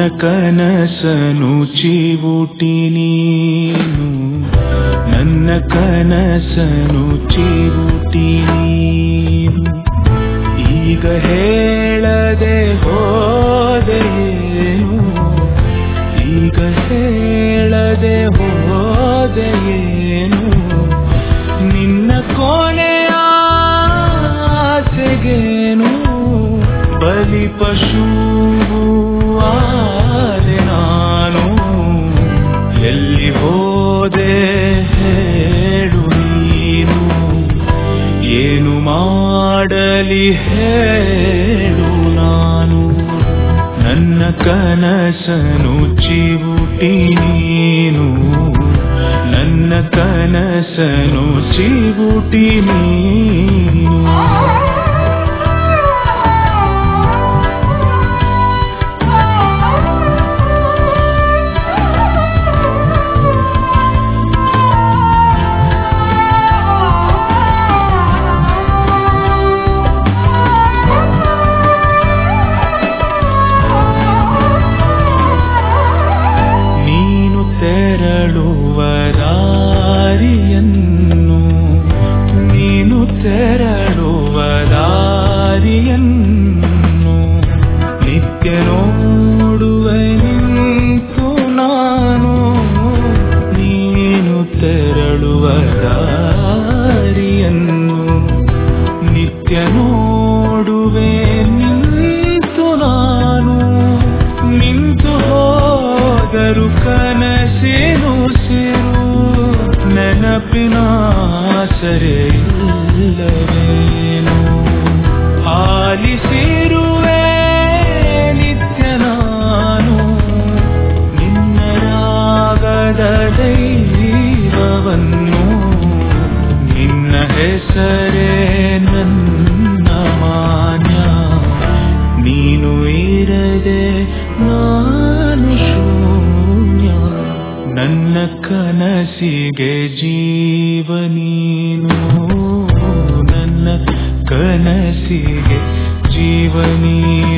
ಕನಸನು ಚಿವುಟಿ ನೀನು ನನ್ನ ಕನಸನು ಚಿವುಟಿ ನೀನು ಈಗ ಹೇಳದೆ ಹೋದೆಯೇನು ಈಗ ಹೇಳದೆ ಹೋದೆಯೇನು ನಿನ್ನ ಕೊನೆಯ ಆಸೆಗೇನು ಬಲಿ ಪಶು ಆದೆ ನಾನು ಎಲ್ಲಿ ಹೋದೆ ಹೇಳು ನೀನು ಏನು ಮಾಡಲಿ ಹೇಳು ನಾನು ನನ್ನ ಕನಸನು ಚಿವುಟಿ ನೀನು ನನ್ನ ಕನಸನು ಚಿವುಟಿ ನೀನು ನೀನು ತೆರಳುವ ದಾರಿಯನ್ನು ನೀನು ತೆರಳುವ ದಾರಿಯನ್ನು ನಿತ್ಯ ನೋಡುವೆ ನಿಂತು ನಾನು ನೀನು ತೆರಳುವ ದಾರಿಯನ್ನು ನಿತ್ಯ ನೋಡುವೆ ನಿಂತು ನಾನು ನಿಂತು ಹೋದರು ಕನಸಿನು ಸಿರು ನೆನಪಿನ ಸರೆ ಇಲ್ಲವೇನು ಆಲಿಸಿರುವೆ ನಿತ್ಯ ನಾನು ನಿನ್ನ ರಾಗದ ದೈವವನ್ನು ನಿನ್ನ ಹೆಸರೇ ನನ್ನ ಮಾನ್ಯ ನೀನು ಇರದೆ ನಾನು ಶೂನ್ಯ ನನ್ನ ಕನಸಿಗೆ ಜೀವ ನೀನು ನನ್ನ ಕನಸಿಗೆ ಜೀವ ನೀನು